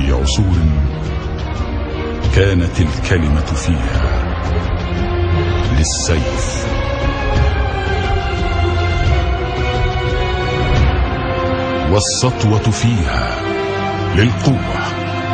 في عصور كانت الكلمة فيها للسيف والسطوة فيها للقوة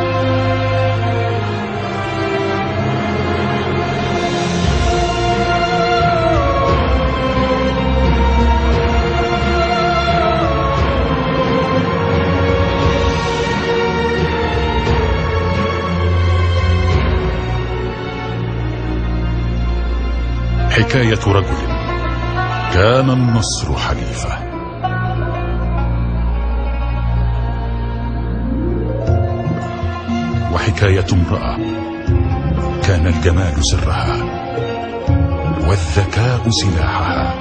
حكاية رجل كان النصر حليفه وحكاية امرأة كان الجمال سرها والذكاء سلاحها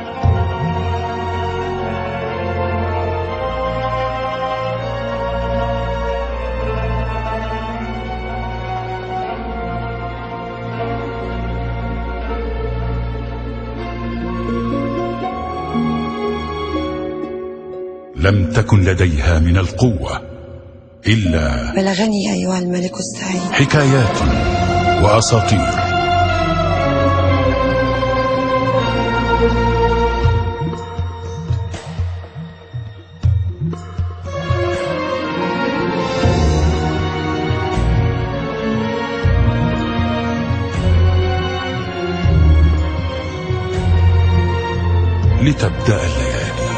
لم تكن لديها من القوة إلا بلغني أيها الملك السعيد حكايات وأساطير لتبدأ الليالي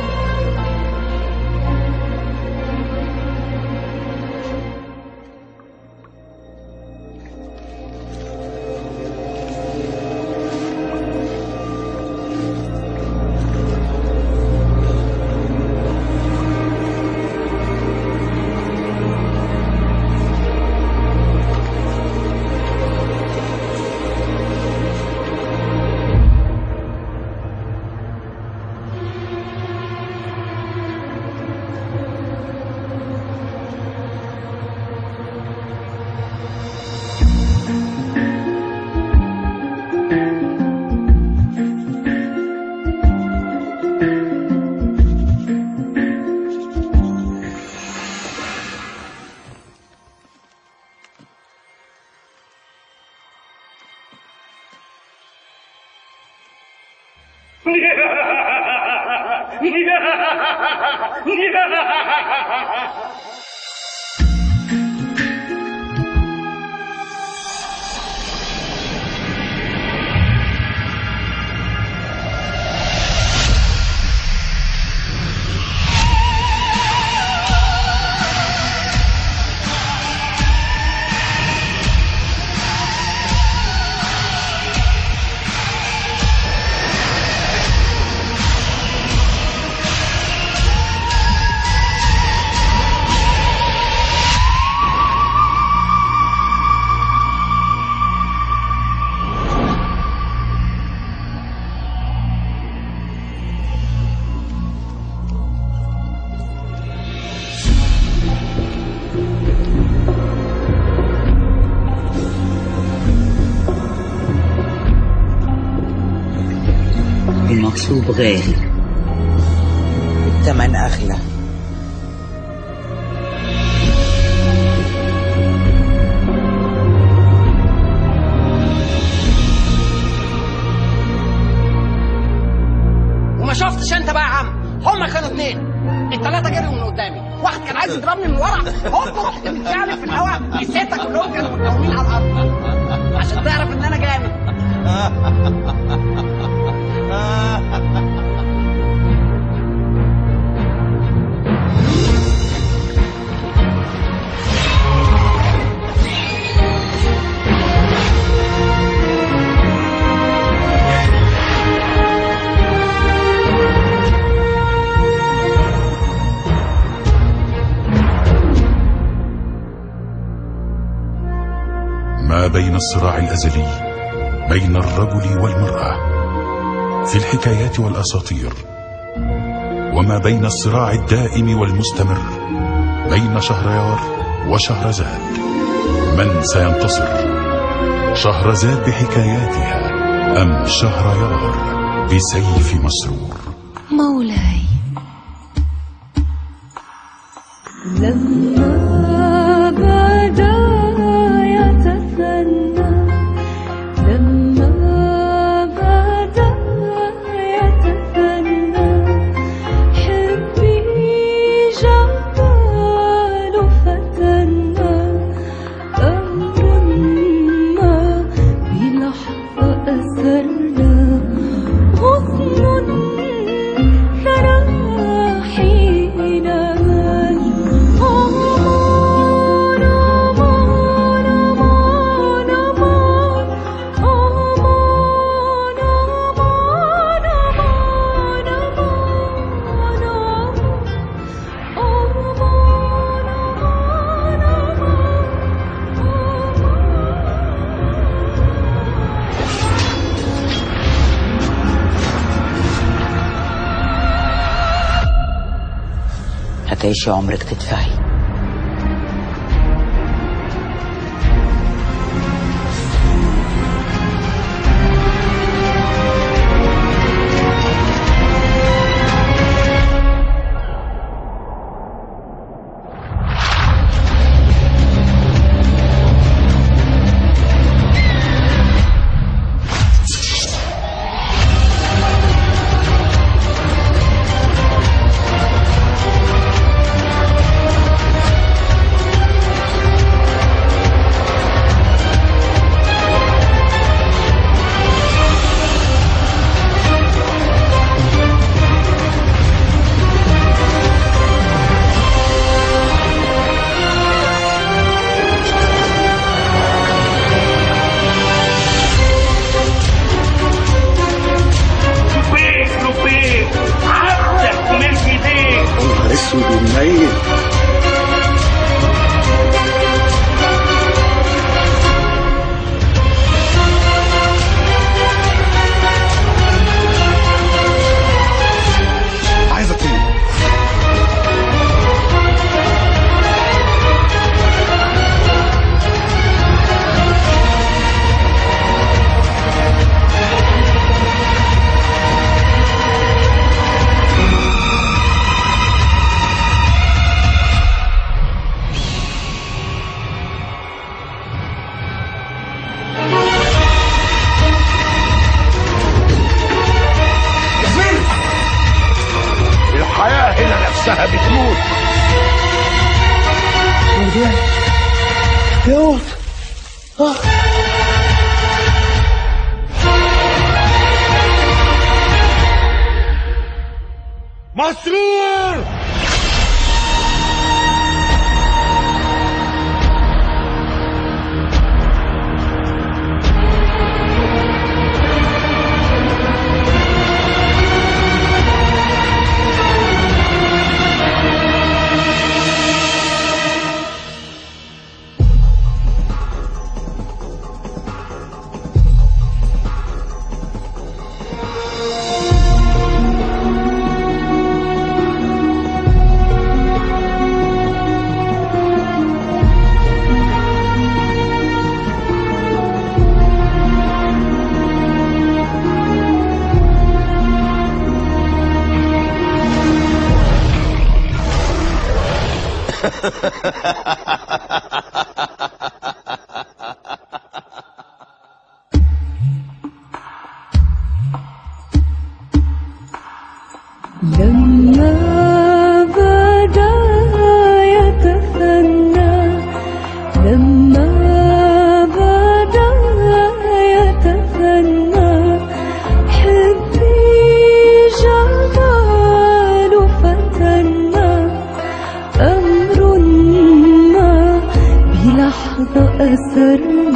المغصوب غالي الثمن أغلى وما شفتش انت بقى يا عم هما كانوا اتنين التلاتة جريوا من قدامي واحد كان عايز يضربني من ورا هوب رحت متشعلب في الهواء الستة كلهم كانوا متقومين على الارض عشان تعرف ان انا جامد ما بين الصراع الأزلي بين الرجل والمرأة في الحكايات والأساطير وما بين الصراع الدائم والمستمر بين شهريار وشهرزاد من سينتصر شهرزاد بحكاياتها أم شهريار بسيف مسرور مولاي لما هتعيشي عمرك تدفعي لبيك لبيك عبدك وملك ايديك نهار اسود ومنيل عايزك ايه؟ الحياة هنا نفسها بتموت يموت مسرور لما بدا يتثنى لما بدا يتثنى حبي جمال فتنا أمر ما بلحظة أسرنا